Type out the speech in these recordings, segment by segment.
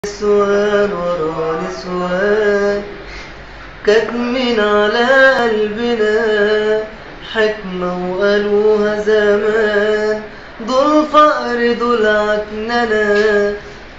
نسوان ورا نسوان كاتمين على قلبنا حكمة وقالوها زمان دول فقر دول عكننة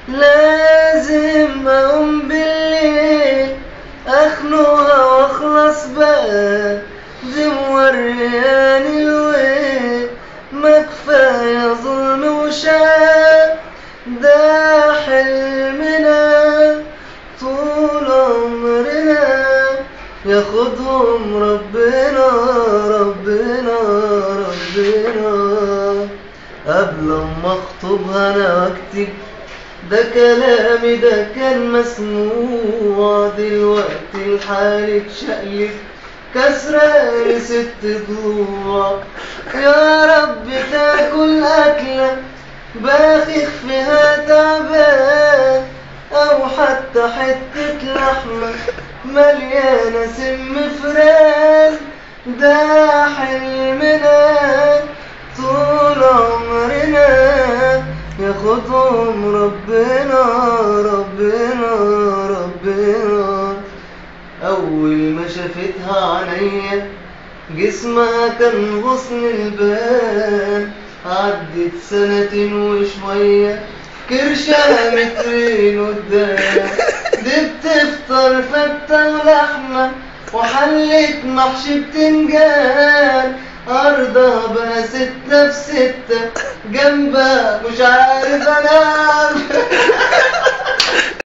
لازم أقوم بالليل أخنقها وأخلص بقى دي مورياني الويل ما كفاية ظلم وشقى ده حلمنا طول عمرنا ياخدهم ربنا ربنا ربنا قبل ما اخطبها انا واكتب ده كلامي ده كان مسموع دلوقتي الحال اتشقلب كسراني ست ضلوع يا رب تاكل أكلة باخخ فيها تعبان أو حتى حتة لحمة مليانة سم فران ده حلمنا طول عمرنا ياخدهم ربنا ربنا ربنا أول ما شافتها عينيا جسمها كان غصن البان عدت سنة وشوية كرشها مترين قدام دي بتفطر فتة ولحمة وحلة محشي بتنجان أرضها بقى ستة في ستة جنبها مش عارف أنام